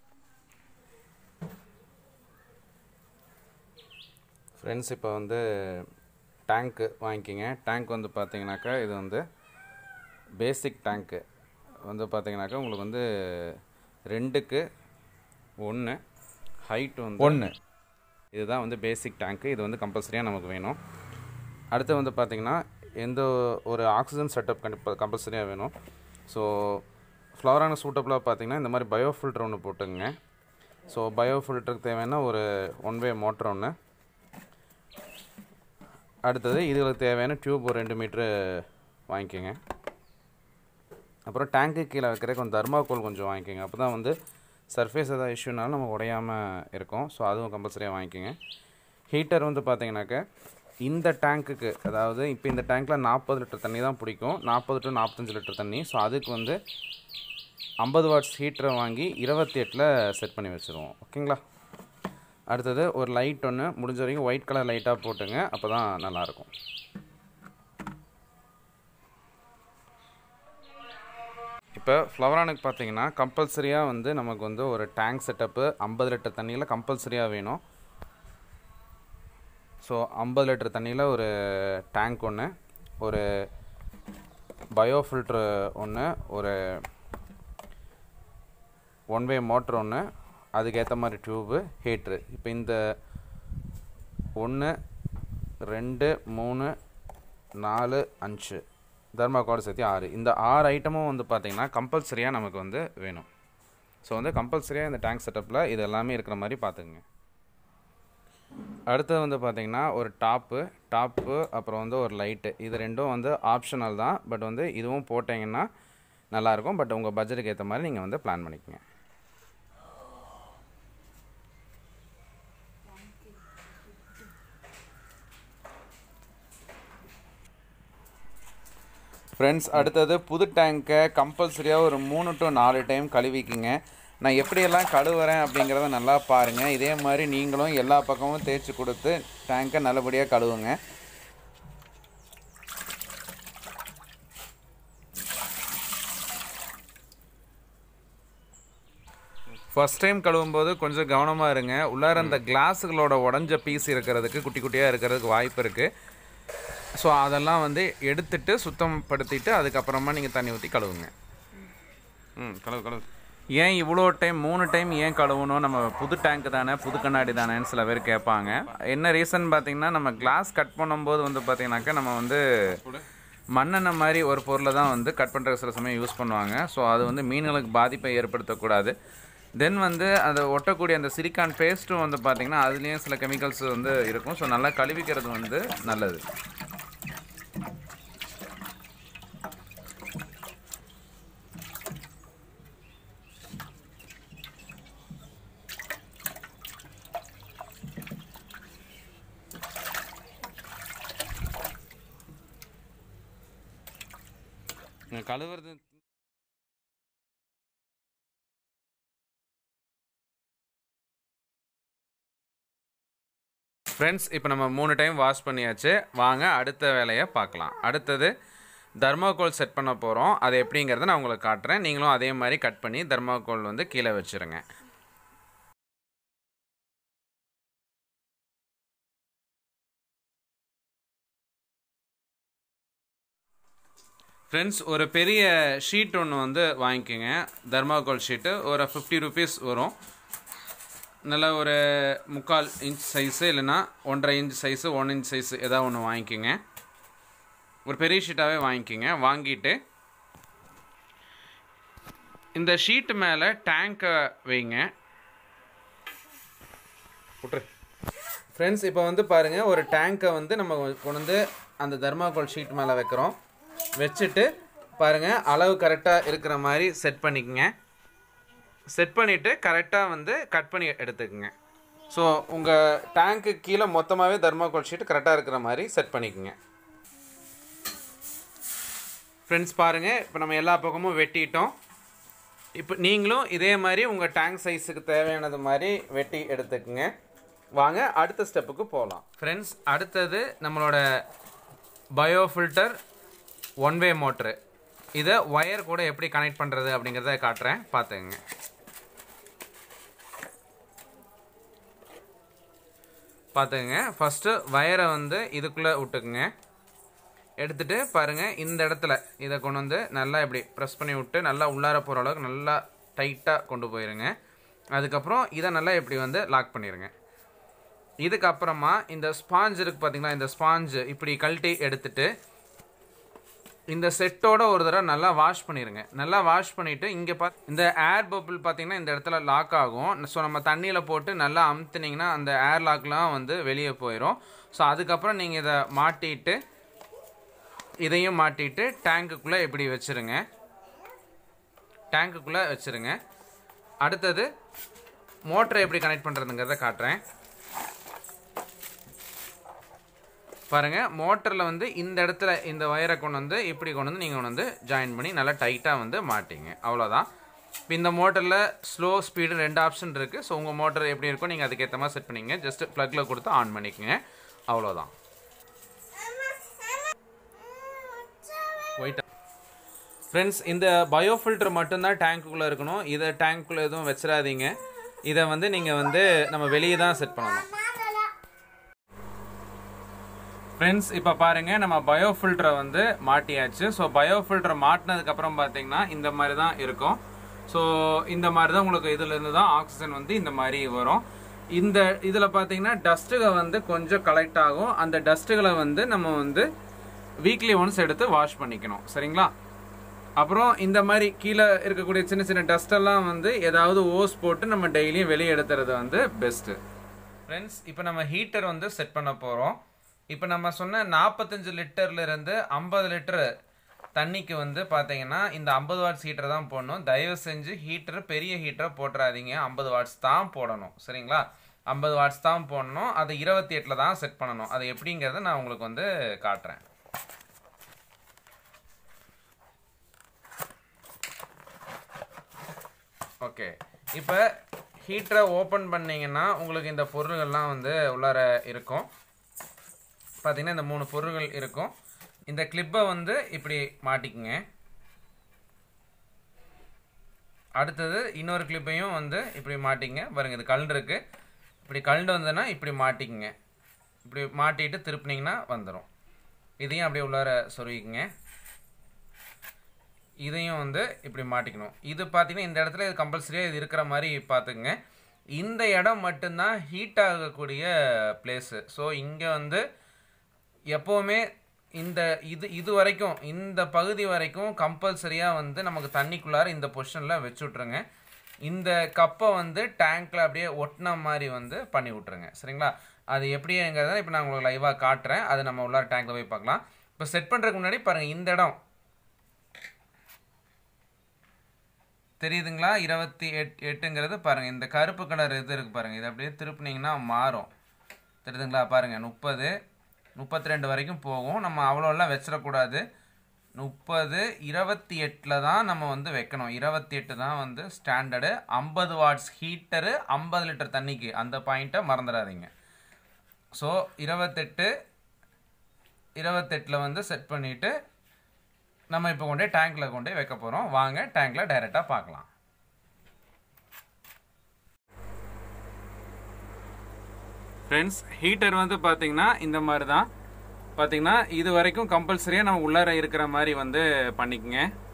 friends இப்போ வந்து டேங்க்கு வாங்கிக்கிங்க டேங்க் வந்து பார்த்தீங்கன்னாக்கா இது வந்து பேசிக் டேங்க்கு வந்து பார்த்தீங்கன்னாக்கா உங்களுக்கு வந்து ரெண்டுக்கு ஒன்று ஹைட் வந்து ஒன்று இதுதான் வந்து பேசிக் டேங்க்கு இது வந்து கம்பல்சரியாக நமக்கு வேணும் அடுத்து வந்து பார்த்திங்கன்னா எந்த ஒரு ஆக்சிஜன் செட்டப் கண்டிப்பாக கம்பல்சரியாக வேணும் ஸோ ஃப்ளவரான சூட்டபிளாக பார்த்தீங்கன்னா இந்த மாதிரி பயோ ஃபில்டர் ஒன்று போட்டுங்க ஸோ பயோ ஃபில்டருக்கு தேவையான ஒரு ஒன் வே மோட்டர் ஒன்று அடுத்தது இதுகளுக்கு தேவையான டியூப் ஒரு ரெண்டு மீட்ரு வாங்கிக்கோங்க அப்புறம் டேங்க்கு கீழே வைக்கிறதுக்கு கொஞ்சம் தர்மாக்கோல் கொஞ்சம் வாங்கிக்கோங்க அப்போ தான் வந்து சர்ஃபேஸ் எதாவது இஷ்யூனாலும் நம்ம உடையாமல் இருக்கும் ஸோ அதுவும் கம்பல்சரியாக வாங்கிக்கோங்க ஹீட்டர் வந்து பார்த்தீங்கன்னாக்க இந்த டேங்க்குக்கு அதாவது இப்போ இந்த டேங்க்கில் நாற்பது லிட்டர் தண்ணி தான் பிடிக்கும் நாற்பது டு நாற்பத்தஞ்சு லிட்டர் தண்ணி ஸோ அதுக்கு வந்து ஐம்பது வாட்ஸ் ஹீட்டரை வாங்கி இருபத்தி எட்டில் செட் பண்ணி வச்சுருவோம் ஓகேங்களா அடுத்தது ஒரு லைட் ஒன்று முடிஞ்ச வரைக்கும் ஒயிட் கலர் லைட்டாக போட்டுங்க அப்போ தான் நல்லாயிருக்கும் இப்போ ஃப்ளவரானுக்கு பார்த்தீங்கன்னா கம்பல்சரியாக வந்து நமக்கு வந்து ஒரு டேங்க் செட்டப்பு ஐம்பது லிட்டர் தண்ணியில் கம்பல்சரியாக வேணும் ஸோ ஐம்பது லிட்டர் தண்ணியில் ஒரு டேங்க் ஒன்று ஒரு பயோ ஃபில்ட்ரு ஒன்று ஒரு ஒன் வே மோட்ரு ஒன்று அதுக்கேற்ற மாதிரி டியூபு ஹீட்ரு இப்போ இந்த ஒன்று ரெண்டு மூணு நாலு அஞ்சு தர்மாக்கோடு சேர்த்து ஆறு இந்த ஆறு ஐட்டமும் வந்து பார்த்திங்கன்னா கம்பல்சரியாக நமக்கு வந்து வேணும் ஸோ வந்து கம்பல்சரியாக இந்த டேங்க் செட்டப்பில் இது எல்லாமே இருக்கிற மாதிரி பார்த்துக்குங்க அடுத்தது வந்து பார்த்திங்கன்னா ஒரு டாப்பு டாப்பு அப்புறம் வந்து ஒரு லைட்டு இது ரெண்டும் வந்து ஆப்ஷனல் தான் பட் வந்து இதுவும் போட்டிங்கன்னா நல்லாயிருக்கும் பட் உங்கள் பட்ஜெட்டுக்கு ஏற்ற மாதிரி நீங்கள் வந்து பிளான் பண்ணிக்கோங்க ஃப்ரெண்ட்ஸ் அடுத்தது புது டேங்க்கை கம்பல்சரியாக ஒரு மூணு டு நாலு டைம் கழுவிக்குங்க நான் எப்படியெல்லாம் கழுவுறேன் அப்படிங்கிறத நல்லா பாருங்கள் இதே மாதிரி நீங்களும் எல்லா பக்கமும் தேய்ச்சி கொடுத்து டேங்க்கை நல்லபடியாக கழுவுங்க ஃபஸ்ட் டைம் கழுவும்போது கொஞ்சம் கவனமாக இருங்க உள்ளார அந்த கிளாஸுகளோட உடஞ்ச பீஸ் இருக்கிறதுக்கு குட்டி குட்டியாக இருக்கிறதுக்கு வாய்ப்பு இருக்குது ஸோ அதெல்லாம் வந்து எடுத்துட்டு சுத்தப்படுத்திட்டு அதுக்கப்புறமா நீங்கள் தண்ணி ஊற்றி கழுவுங்க ம் கழுவு கழுவு ஏன் இவ்வளோ டைம் மூணு டைம் ஏன் கழுவணும் நம்ம புது டேங்க் தானே புது கண்ணாடி தானேன்னு சில பேர் கேட்பாங்க என்ன ரீசன் பார்த்தீங்கன்னா நம்ம கிளாஸ் கட் பண்ணும்போது வந்து பார்த்தீங்கன்னாக்கா நம்ம வந்து மண்ணெண்ணெய் மாதிரி ஒரு பொருளை தான் வந்து கட் பண்ணுறதுக்கு சில சமயம் யூஸ் பண்ணுவாங்க ஸோ அது வந்து மீன்களுக்கு பாதிப்பை ஏற்படுத்தக்கூடாது தென் வந்து அதை ஒட்டக்கூடிய அந்த சிலிக்கான் பேஸ்ட்டும் வந்து பார்த்திங்கன்னா அதுலேயும் சில கெமிக்கல்ஸ் வந்து இருக்கும் ஸோ நல்லா கழுவிக்கிறது வந்து நல்லது கழுவுறது ஃப்ரெண்ட்ஸ் இப்போ நம்ம மூணு டைம் வாஷ் பண்ணியாச்சு வாங்க அடுத்த வேலையை பார்க்கலாம் அடுத்தது தர்மாக்கோல் செட் பண்ண போகிறோம் அது எப்படிங்கிறத நான் உங்களுக்கு காட்டுறேன் நீங்களும் அதே மாதிரி கட் பண்ணி தர்மாக்கோல் வந்து கீழே வச்சுருங்க ஃப்ரெண்ட்ஸ் ஒரு பெரிய ஷீட் ஒன்று வந்து வாங்கிக்கோங்க தர்மாக்கோல் ஷீட்டு ஒரு ஃபிஃப்டி ருபீஸ் வரும் நல்ல ஒரு முக்கால் இன்ச் சைஸு இல்லைன்னா ஒன்றரை inch size one inch size ஏதாவது ஒன்று வாங்கிக்கோங்க ஒரு பெரிய ஷீட்டாகவே வாங்கிக்கோங்க வாங்கிட்டு இந்த ஷீட்டு மேலே டேங்கை வைங்க விட்ரு ஃப்ரெண்ட்ஸ் இப்போ வந்து பாருங்கள் ஒரு டேங்கை வந்து நம்ம கொண்டு வந்து அந்த தர்மாக்கோல் ஷீட் மேலே வைக்கிறோம் வச்சுட்டு பாருங்கள் அளவு கரெக்டாக இருக்கிற மாதிரி செட் பண்ணிக்கங்க செட் பண்ணிவிட்டு கரெக்டாக வந்து கட் பண்ணி எடுத்துக்கோங்க ஸோ உங்கள் டேங்க்கு கீழே மொத்தமாகவே தர்மாக்கோல் ஷீட் கரெக்டாக இருக்கிற மாதிரி செட் பண்ணிக்கோங்க ஃப்ரெண்ட்ஸ் பாருங்கள் இப்போ நம்ம எல்லா பக்கமும் வெட்டிட்டோம் இப்போ நீங்களும் இதே மாதிரி உங்கள் டேங்க் சைஸுக்கு தேவையானது மாதிரி வெட்டி எடுத்துக்கோங்க வாங்க அடுத்த ஸ்டெப்புக்கு போகலாம் ஃப்ரெண்ட்ஸ் அடுத்தது நம்மளோட bio filter one way motor இதை ஒயர் கூட எப்படி கனெக்ட் பண்ணுறது அப்படிங்கிறத காட்டுறேன் பார்த்துங்க பார்த்துக்குங்க ஃபஸ்ட்டு வயரை வந்து இதுக்குள்ளே விட்டுக்குங்க எடுத்துட்டு பாருங்கள் இந்த இடத்துல இதை கொண்டு வந்து நல்லா இப்படி ப்ரெஸ் பண்ணி விட்டு நல்லா உள்ளார போகிற அளவுக்கு நல்லா டைட்டாக கொண்டு போயிருங்க அதுக்கப்புறம் இதை நல்லா இப்படி வந்து லாக் பண்ணிடுங்க இதுக்கப்புறமா இந்த ஸ்பாஞ்ச் இருக்குது பார்த்தீங்களா இந்த ஸ்பாஞ்சு இப்படி கழட்டி எடுத்துட்டு இந்த செட்டோட ஒரு தடவை நல்லா வாஷ் பண்ணிடுங்க நல்லா வாஷ் பண்ணிவிட்டு இங்கே பா இந்த ஏர் பபிள் பார்த்தீங்கன்னா இந்த இடத்துல லாக் ஆகும் ஸோ நம்ம தண்ணியில் போட்டு நல்லா அமுத்துனீங்கன்னா அந்த ஏர் லாக்லாம் வந்து வெளியே போயிடும் ஸோ அதுக்கப்புறம் நீங்கள் இதை மாட்டிட்டு இதையும் மாட்டிட்டு டேங்குக்குள்ளே இப்படி வச்சுருங்க டேங்குக்குள்ளே வச்சுருங்க அடுத்தது மோட்டரை எப்படி கனெக்ட் பண்ணுறதுங்கிறத காட்டுறேன் பாருங்கள் மோட்டரில் வந்து இந்த இடத்துல இந்த ஒயரை கொண்டு வந்து இப்படி கொண்டு வந்து நீங்கள் கொண்டு வந்து ஜாயின் பண்ணி நல்லா டைட்டாக வந்து மாட்டிங்க அவ்வளோதான் இப்போ இந்த மோட்டரில் ஸ்லோ ஸ்பீடு ரெண்டு ஆப்ஷன் இருக்குது ஸோ உங்கள் மோட்டர் எப்படி இருக்கோ நீங்கள் அதுக்கேற்ற மாதிரி செட் பண்ணிங்க ஜஸ்ட் ப்ளக்கில் கொடுத்து ஆன் பண்ணிக்கோங்க அவ்வளோதான் ஒயிட் ஃப்ரெண்ட்ஸ் இந்த பயோ ஃபில்டர் மட்டும்தான் டேங்க்குள்ளே இருக்கணும் இதை டேங்க்குள்ளே எதுவும் வச்சிடாதீங்க இதை வந்து நீங்கள் வந்து நம்ம வெளியே தான் செட் பண்ணணும் ஃப்ரெண்ட்ஸ் இப்போ பாருங்க நம்ம பயோ ஃபில்டரை வந்து மாட்டியாச்சு ஸோ பயோ ஃபில்டர் மாட்டினதுக்கப்புறம் பார்த்தீங்கன்னா இந்த மாதிரி தான் இருக்கும் ஸோ இந்த மாதிரி தான் உங்களுக்கு இதுலேருந்து தான் ஆக்சிஜன் வந்து இந்த மாதிரி வரும் இந்த இதில் பார்த்தீங்கன்னா டஸ்ட்டுகள் வந்து கொஞ்சம் கலெக்ட் ஆகும் அந்த டஸ்ட்டுகளை வந்து நம்ம வந்து வீக்லி ஒன்ஸ் எடுத்து வாஷ் பண்ணிக்கணும் சரிங்களா அப்புறம் இந்த மாதிரி கீழே இருக்கக்கூடிய சின்ன சின்ன டஸ்டெல்லாம் வந்து ஏதாவது ஓஸ் போட்டு நம்ம டெய்லியும் வெளியே எடுத்துறது வந்து பெஸ்ட்டு ஃப்ரெண்ட்ஸ் இப்போ நம்ம ஹீட்டர் வந்து செட் பண்ண போகிறோம் இப்போ நம்ம சொன்ன நாற்பத்தஞ்சு லிட்டர்லேருந்து ஐம்பது லிட்டரு தண்ணிக்கு வந்து பார்த்தீங்கன்னா இந்த ஐம்பது வாட்ஸ் ஹீட்டர் தான் போடணும் தயவு செஞ்சு ஹீட்டர் பெரிய ஹீட்டரை போட்டுறாதீங்க ஐம்பது வாட்ஸ் தான் போடணும் சரிங்களா ஐம்பது வாட்ஸ் தான் போடணும் அது இருபத்தி எட்டில் தான் செட் பண்ணணும் அது எப்படிங்கிறத நான் உங்களுக்கு வந்து காட்டுறேன் ஓகே இப்போ ஹீட்டரை ஓப்பன் பண்ணிங்கன்னா உங்களுக்கு இந்த பொருள்கள்லாம் வந்து உள்ளார இருக்கும் பார்த்தீங்கன்னா இந்த மூணு பொருள்கள் இருக்கும் இந்த கிளிப்பை வந்து இப்படி மாட்டிக்குங்க அடுத்தது இன்னொரு கிளிப்பையும் வந்து இப்படி மாட்டிங்க பாருங்க இது கல்ண்டு இருக்கு இப்படி கல்ண்டு வந்ததுன்னா இப்படி மாட்டிக்குங்க இப்படி மாட்டிட்டு திருப்பினீங்கன்னா வந்துடும் இதையும் அப்படியே உள்ளார சொருகிக்குங்க இதையும் வந்து இப்படி மாட்டிக்கணும் இது பார்த்தீங்கன்னா இந்த இடத்துல இது கம்பல்சரியாக இது இருக்கிற மாதிரி பார்த்துக்குங்க இந்த இடம் மட்டும்தான் ஹீட் ஆகக்கூடிய பிளேஸு ஸோ இங்கே வந்து எப்போவுமே இந்த இது இது வரைக்கும் இந்த பகுதி வரைக்கும் கம்பல்சரியாக வந்து நமக்கு தண்ணிக்குள்ளார இந்த பொசிஷனில் வச்சு விட்ருங்க இந்த கப்பை வந்து டேங்க்கில் அப்படியே ஒட்டின மாதிரி வந்து பண்ணி விட்ருங்க சரிங்களா அது எப்படிங்கிறத இப்போ நான் உங்களுக்கு லைவாக காட்டுறேன் அது நம்ம உள்ளார டேங்க்கில் போய் பார்க்கலாம் இப்போ செட் பண்ணுறதுக்கு முன்னாடி பாருங்கள் இந்த இடம் தெரியுதுங்களா இருபத்தி எட் எட்டுங்கிறது பாருங்கள் இந்த கருப்பு கலர் இது இருக்குது பாருங்கள் இது அப்படியே திருப்பினீங்கன்னா மாறும் தெரியுதுங்களா பாருங்கள் முப்பது முப்பத்தி ரெண்டு வரைக்கும் போகும் நம்ம அவ்வளோலாம் வச்சிடக்கூடாது முப்பது இருபத்தி எட்டில் தான் நம்ம வந்து வைக்கணும் இருபத்தி எட்டு தான் வந்து ஸ்டாண்டர்டு ஐம்பது வாட்ஸ் ஹீட்டரு ஐம்பது லிட்டர் தண்ணிக்கு அந்த பாயிண்ட்டை மறந்துடாதீங்க ஸோ இருபத்தெட்டு இருபத்தெட்டில் வந்து செட் பண்ணிவிட்டு நம்ம இப்போ கொண்டே டேங்க்கில் கொண்டே வைக்க போகிறோம் வாங்க டேங்க்கில் டைரெக்டாக பார்க்கலாம் ஃப்ரெண்ட்ஸ் ஹீட்டர் வந்து பார்த்தீங்கன்னா இந்த மாதிரி தான் பார்த்தீங்கன்னா இது வரைக்கும் கம்பல்சரியாக நம்ம உள்ளார இருக்கிற மாதிரி வந்து பண்ணிக்கங்க